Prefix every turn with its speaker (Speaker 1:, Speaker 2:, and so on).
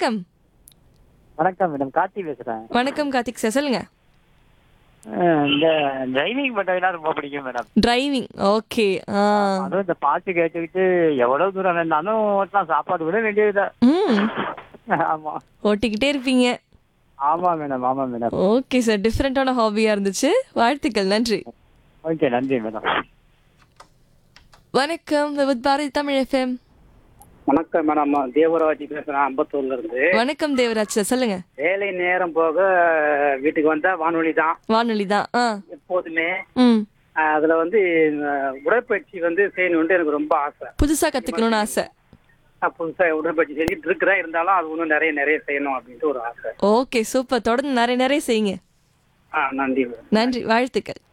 Speaker 1: வணக்கம்
Speaker 2: வணக்கம் மேடம் கார்த்தி பேசுறேன்
Speaker 1: வணக்கம் கார்த்திக் சார் சொல்லுங்க
Speaker 2: அஹ் இந்த டிரைவிங் பண்றதுனா ரொம்ப பிடிக்கும் மேடம்
Speaker 1: டிரைவிங் ஓகே ஆ
Speaker 2: அதுவும் இந்த பாட்டு கேட்டுக்கிட்டு எவ்வளவு தூரம் வேணாலும் ஓட்டலாம் சாப்பாடு விட வேண்டியது
Speaker 1: ம்
Speaker 2: ஆமா
Speaker 1: ஓட்டிக்கிட்டே இருப்பீங்க
Speaker 2: ஆமா மேடம் ஆமா மேடம்
Speaker 1: ஓகே சார் டிஃப்ரெண்டான ஹாபியா இருந்துச்சு வாழ்த்துக்கள் நன்றி
Speaker 2: ஓகே நன்றி மேடம்
Speaker 1: வணக்கம் வித் பாரதி தமிழ் எஃப்எம்
Speaker 3: வணக்கம் மேடம் தேவராஜி பேசுறேன் அம்பத்தூர்ல இருந்து
Speaker 1: வணக்கம் தேவராஜ் சார் சொல்லுங்க
Speaker 3: வேலை நேரம் போக வீட்டுக்கு வந்தா வானொலி தான்
Speaker 1: வானொலி தான் ஆ
Speaker 3: எப்போதுமே
Speaker 1: ம்
Speaker 3: அஹ் அதுல வந்து அஹ், உடற்பயிற்சி வந்து செய்யணும்னு எனக்கு ரொம்ப ஆசை
Speaker 1: புதுசா கத்துக்கணும்னு ஆசை
Speaker 3: நான் புதுசா உடற்பயிற்சி செஞ்சுட்டு இருக்கிறேன் இருந்தாலும் அது இன்னும் நிறைய நிறைய செய்யணும் அப்படின்ட்டு ஒரு ஆசை
Speaker 1: ஓகே சூப்பர் தொடர்ந்து நிறைய நிறைய செய்யுங்க
Speaker 3: ஆ நன்றி மேடம்
Speaker 1: நன்றி வாழ்த்துக்கள்